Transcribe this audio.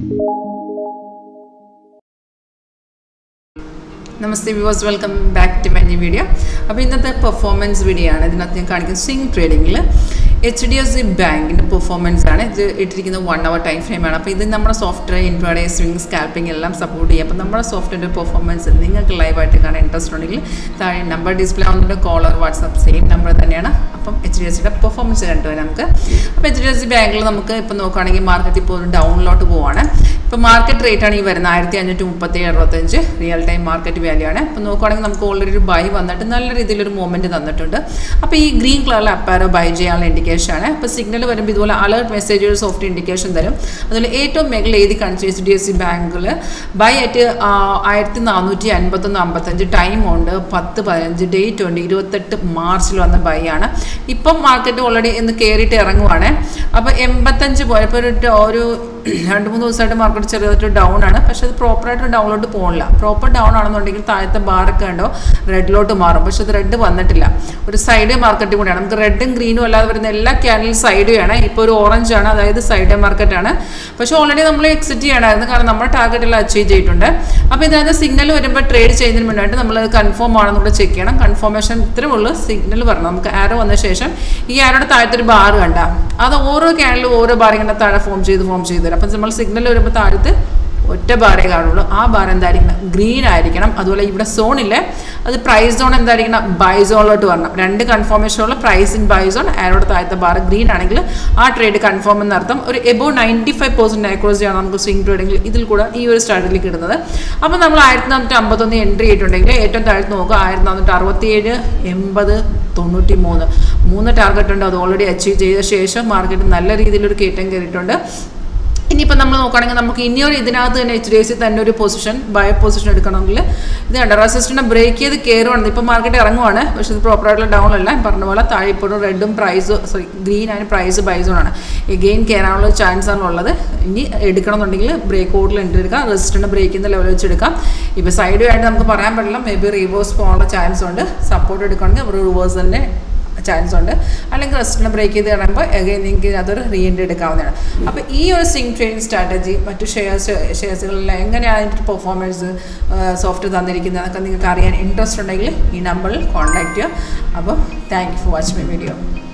namaste viewers welcome back to my video അപ്പോൾ ഇന്നത്തെ performance video ആണ് ഇതിനകത്ത് ഞാൻ കാണിക്കുന്നത് സ്വിംഗ് ട്രേഡിങ്ങിൽ എച്ച് ഡി എഫ് സി ബാങ്കിൻ്റെ പെർഫോമൻസ് ആണ് ഇത് ഇട്ടിരിക്കുന്നത് വൺ അവർ ടൈം ഫ്രെയിമാണ് അപ്പോൾ ഇത് നമ്മുടെ സോഫ്റ്റ്വെയർ ഇൻട്രാഡേ സ്വിംഗ് സ്കാൽപ്പിംഗ് എല്ലാം സപ്പോർട്ട് ചെയ്യും അപ്പോൾ നമ്മുടെ സോഫ്റ്റ്വെയറിൻ്റെ പെർഫോമൻസ് നിങ്ങൾക്ക് ലൈവായിട്ട് കാണാൻ ഇൻട്രസ്റ്റ് ഉണ്ടെങ്കിൽ താഴെ നമ്പർ ഡിസ്പ്ലേ ആവുന്നുണ്ട് കോളർ വാട്സപ്പ് സെയിം നമ്പർ തന്നെയാണ് അപ്പം എച്ച് ഡി എഫ് സിയുടെ പെർഫോമൻസ് കണ്ടുവരാം നമുക്ക് അപ്പോൾ എച്ച് ഡി എഫ് സി ബാങ്കിൽ നമുക്ക് ഇപ്പോൾ നോക്കുകയാണെങ്കിൽ മാർക്കറ്റ് ഇപ്പോൾ ഒരു ഡൗണിലോട്ട് പോവാണ് ഇപ്പോൾ മാർക്കറ്റ് റേറ്റ് ആണ് ഈ വരുന്നത് ആയിരത്തി അഞ്ഞൂറ്റി മുപ്പത്തി അറുപത്തഞ്ച് റിയൽ ടൈം മാർക്കറ്റ് വാല്യൂ ആണ് അപ്പോൾ നോക്കുകയാണെങ്കിൽ നമുക്ക് ഓൾറെഡി ഒരു ബൈ വന്നിട്ട് നല്ല രീതിയിലൊരു മൂവ്മെൻറ്റ് തന്നിട്ടുണ്ട് അപ്പോൾ ഈ ഗ്രീൻ കളറിൽ അപ്പാരോ ബൈ ചെയ്യാനുള്ള ഇൻഡിക്കേഷൻ ആണ് അപ്പോൾ സിഗ്നൽ വരുമ്പോൾ ഇതുപോലെ അലേർട്ട് മെസ്സേജ് സോഫ്റ്റ് ഇൻഡിക്കേഷൻ തരും അതുപോലെ ഏറ്റവും മേഖല എഴുതി കാണിച്ചു എച്ച് ഡി എഫ് സി ബാങ്കിൽ ബൈ ആയിട്ട് ആയിരത്തി നാനൂറ്റി അൻപത്തൊന്ന് അമ്പത്തഞ്ച് ടൈം ഉണ്ട് പത്ത് പതിനഞ്ച് ഡേറ്റ് ഉണ്ട് ഇരുപത്തെട്ട് മാർച്ചിൽ വന്ന ബൈ ആണ് ഇപ്പം മാർക്കറ്റ് ഓൾറെഡി ഇന്ന് കയറിയിട്ട് ഇറങ്ങുവാണ് അപ്പോൾ എൺപത്തഞ്ച് പോയപ്പോൾ ഒരു ഒരു രണ്ട് മൂന്ന് ദിവസമായിട്ട് മാർക്കറ്റ് ചെറുതായിട്ട് ഡൗൺ ആണ് പക്ഷെ അത് പ്രോപ്പറായിട്ട് ഡൗണിലോട്ട് പോകണില്ല പ്രോപ്പർ ഡൗൺ ആണെന്നുണ്ടെങ്കിൽ താഴത്തെ ബാറൊക്കെ ഉണ്ടോ റെഡിലോട്ട് മാറും പക്ഷെ അത് റെഡ് വന്നിട്ടില്ല ഒരു സൈഡ് മാർക്കറ്റ് കൂടിയാണ് നമുക്ക് റെഡും ഗ്രീനും അല്ലാതെ വരുന്ന എല്ലാ ക്യാനലും സൈഡുമാണ് ഇപ്പോൾ ഒരു ഓറഞ്ച് ആണ് അതായത് സൈഡ് മാർക്കറ്റാണ് പക്ഷെ ഓൾറെഡി നമ്മൾ എക്സിറ്റ് ചെയ്യണമായിരുന്നു കാരണം നമ്മുടെ ടാർഗറ്റ് എല്ലാം അച്ചീവ് ചെയ്തിട്ടുണ്ട് അപ്പോൾ ഇതിനകത്ത് സിഗ്നൽ വരുമ്പോൾ ട്രേഡ് ചെയ്യുന്നതിന് മുന്നായിട്ട് നമ്മൾ കൺഫേം ആണെന്ന് കൂടെ ചെക്ക് ചെയ്യണം കൺഫർമേഷൻ ഇത്രേ ഉള്ളൂ സിഗ്നൽ പറഞ്ഞു നമുക്ക് ആരോ വന്ന ശേഷം ഈ ആരോടെ താഴത്തെ ഒരു ബാർ കണ്ട അത് ഓരോ ക്യാനലും ഓരോ ബാർ ഇങ്ങനെ താഴെ ഫോം ചെയ്ത് ഫോം ചെയ്ത് തരും അപ്പം നമ്മൾ സിഗ്നൽ വരുമ്പോൾ താഴത്ത് ഒറ്റ ബാറേ കാണുള്ളൂ ആ ബാർ എന്തായിരിക്കണം ഗ്രീൻ ആയിരിക്കണം അതുപോലെ ഇവിടെ സോണില്ലേ അത് പ്രൈസ് സോൺ എന്തായിരിക്കണം ബൈ സോണിലോട്ട് വരണം രണ്ട് കൺഫർമേഷനുള്ള പ്രൈസ് ഇൻ ബൈ സോൺ ആരോട് താഴത്തെ ബാർ ഗ്രീൻ ആണെങ്കിൽ ആ ട്രേഡ് കൺഫേം എന്നർത്ഥം ഒരു എബോ നയൻറ്റി ഫൈവ് പെർസെൻറ്റ് ആക്രോസിയാണ് നമുക്ക് സ്വിംഗ് ട്രേഡിംഗിൽ ഇതിൽ കൂടെ ഈ ഒരു സ്ട്രാറ്റജിയിൽ കിട്ടുന്നത് അപ്പോൾ നമ്മൾ ആയിരത്തി നാനൂറ്റി അമ്പത്തൊന്ന് എൻട്രി ചെയ്തിട്ടുണ്ടെങ്കിൽ ഏറ്റവും താഴത്ത് നോക്കുക ആയിരത്തി നാനൂറ്റി അറുപത്തിയേഴ് എൺപത് തൊണ്ണൂറ്റി മൂന്ന് മൂന്ന് ടാർഗറ്റ് ഉണ്ട് അത് ഓൾറെഡി അച്ചീവ് ചെയ്ത ശേഷം മാർക്കറ്റ് നല്ല രീതിയിലൊരു കയറ്റം കയറിയിട്ടുണ്ട് ഇനിയിപ്പോൾ നമ്മൾ നോക്കുകയാണെങ്കിൽ നമുക്ക് ഇനിയൊരു ഇതിനകത്ത് തന്നെ എച്ച് ഡി എഫ് സി തന്നെ ഒരു പൊസിഷൻ ബൈ പൊസിഷൻ എടുക്കണമെങ്കിൽ ഇത് കണ്ട റെസിസ്റ്റിനെ ബ്രേക്ക് ചെയ്ത് കയറുവാണ് ഇപ്പോൾ മാർക്കറ്റ് ഇറങ്ങുവാണ് പക്ഷേ ഇത് പ്രോപ്പറായിട്ടുള്ള ഡൗൺ അല്ല പറഞ്ഞ പോലെ താഴെ ഇപ്പോഴും റെഡും price sorry green and price ബൈസോണാണ് എഗെയിൻ കയറാനുള്ള ചാൻസ് ആണ് ഉള്ളത് ഇനി എടുക്കണമെന്നുണ്ടെങ്കിൽ ബ്രേക്ക് ഔട്ടിൽ എൻട്രി എടുക്കാം റെസിസ്റ്റിനെ ബ്രേക്ക് ചെയ്യുന്ന ലെവൽ വെച്ച് എടുക്കാം ഇപ്പോൾ സൈഡ് ആയിട്ട് നമുക്ക് പറയാൻ പറ്റില്ല മേ ബി റിവേഴ്സ് പോകാനുള്ള ചാൻസ് ഉണ്ട് സപ്പോർട്ട് എടുക്കണമെങ്കിൽ റിവേഴ്സ് തന്നെ ചാൻസ് ഉണ്ട് അല്ലെങ്കിൽ റെസ്റ്റിനെ ബ്രേക്ക് ചെയ്ത് കഴിയുമ്പോൾ എഗൈൻ നിങ്ങൾക്ക് അതൊരു റീ എൻട്രി എടുക്കാവുന്നതാണ് അപ്പോൾ ഈ ഒരു സിങ് ട്രെയിൻ സ്ട്രാറ്റജി മറ്റു ഷെയർസ് ഷെയർസുകളിൽ എങ്ങനെയാണ് അതിൻ്റെ പെർഫോമൻസ് സോഫ്റ്റ് തന്നിരിക്കുന്നത് അതൊക്കെ നിങ്ങൾക്ക് അറിയാൻ ഇൻട്രസ്റ്റ് ഉണ്ടെങ്കിൽ ഈ നമ്പറിൽ കോൺടാക്ട് ചെയ്യുക അപ്പോൾ thank you for watch my video